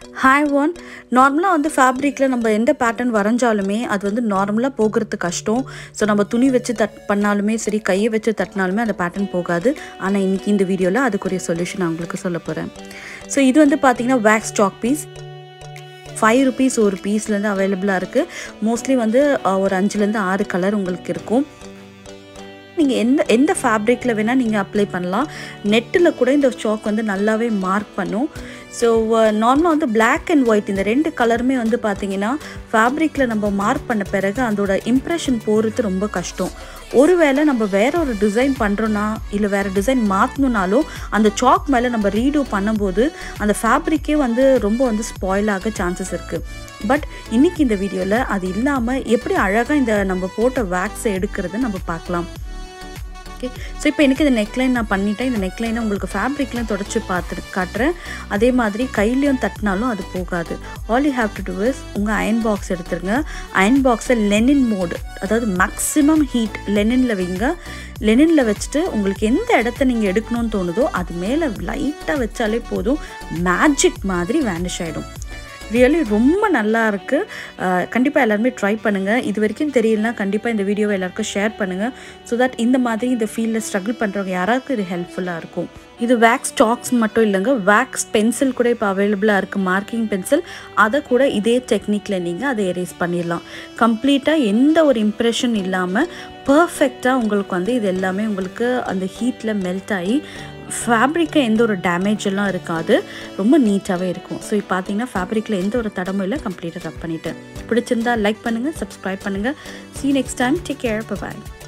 hi one நார்மலாக வந்து ஃபேப்ரிக்கில் நம்ம எந்த பேட்டர்ன் வரைஞ்சாலுமே அது வந்து நார்மலாக போகிறது கஷ்டம் ஸோ நம்ம துணி வச்சு தட் பண்ணாலுமே சரி கையை வச்சு தட்டினாலுமே அந்த பேட்டர்ன் போகாது ஆனால் இன்றைக்கி இந்த வீடியோவில் அதுக்குரிய சொல்யூஷன் நான் உங்களுக்கு சொல்ல போகிறேன் ஸோ இது வந்து பார்த்தீங்கன்னா wax sock piece five rupees ஒரு பீஸ்லேருந்து அவைலபிளாக இருக்குது மோஸ்ட்லி வந்து அஹ், ஒரு அஞ்சுலேருந்து ஆறு கலர் உங்களுக்கு இருக்கும் நீங்கள் எந்த எந்த ஃபேப்ரிக்கில் வேணால் நீங்கள் அப்ளை பண்ணலாம் நெட்டில் கூட இந்த சாக் வந்து நல்லாவே மார்க் பண்ணும் ஸோ நார்மலாக வந்து Black அண்ட் ஒயிட் இந்த ரெண்டு கலருமே வந்து பார்த்தீங்கன்னா ஃபேப்ரிக்கில் நம்ம மார்க் பண்ண பிறகு அதோட இம்ப்ரெஷன் போகிறது ரொம்ப கஷ்டம் ஒருவேளை நம்ம வேற ஒரு டிசைன் பண்ணுறோன்னா இல்லை வேறு டிசைன் மாற்றணுனாலும் அந்த சாக் மேலே நம்ம ரீடூ பண்ணும்போது அந்த ஃபேப்ரிக்கே வந்து ரொம்ப வந்து ஸ்பாயில் ஆக சான்சஸ் இருக்குது பட் இன்னைக்கு இந்த வீடியோவில் அது இல்லாமல் எப்படி அழகாக இந்த நம்ம போட்ட வேக்ஸை எடுக்கிறது நம்ம பார்க்கலாம் ஓகே ஸோ இப்போ எனக்கு இந்த நெக்லைன் நான் பண்ணிட்டேன் இந்த நெக்லைனை உங்களுக்கு ஃபேப்ரிக்லாம் தொடச்சி பார்த்து காட்டுறேன் அதே மாதிரி கையிலையும் தட்டினாலும் அது போகாது all you have to do is உங்கள் அயன் பாக்ஸ் எடுத்துருங்க அயன் பாக்ஸை லெனின் மோடு அதாவது மேக்ஸிமம் ஹீட் லெனினில் வைங்க லெனினில் வச்சுட்டு உங்களுக்கு எந்த இடத்த நீங்கள் எடுக்கணும்னு தோணுதோ அது மேலே லைட்டாக வச்சாலே போதும் மேஜிக் மாதிரி வேனிஷ் ஆகிடும் ரியலி ரொம்ப நல்லா இருக்குது கண்டிப்பாக எல்லாருமே ட்ரை பண்ணுங்கள் இது வரைக்கும் தெரியலனா கண்டிப்பாக இந்த வீடியோவை எல்லாருக்கும் ஷேர் பண்ணுங்கள் ஸோ தட் இந்த மாதிரி இந்த ஃபீல்டில் ஸ்ட்ரகிள் பண்ணுறவங்க யாராருக்கும் இது ஹெல்ப்ஃபுல்லாக இருக்கும் இது வேக்ஸ் சாக்ஸ் மட்டும் இல்லைங்க வேக்ஸ் பென்சில் கூட இப்போ அவைலபிளாக இருக்குது மார்க்கிங் பென்சில் அதை கூட இதே டெக்னிக்கில் நீங்கள் அதை எரேஸ் பண்ணிடலாம் கம்ப்ளீட்டாக எந்த ஒரு இம்ப்ரெஷன் இல்லாமல் பர்ஃபெக்டாக உங்களுக்கு வந்து இது எல்லாமே உங்களுக்கு அந்த ஹீட்டில் மெல்ட் ஆகி ஃபேப்ரிக்கை எந்த ஒரு டேமேஜ் எல்லாம் இருக்காது ரொம்ப நீட்டாகவே இருக்கும் ஸோ இப்போ பார்த்தீங்கன்னா ஃபேப்ரிக்கில் எந்த ஒரு தடமும் இல்லை கம்ப்ளீட்டாக ரப் பண்ணிட்டேன் பிடிச்சிருந்தா லைக் பண்ணுங்கள் சப்ஸ்கிரைப் பண்ணுங்கள் see you next time take care bye bye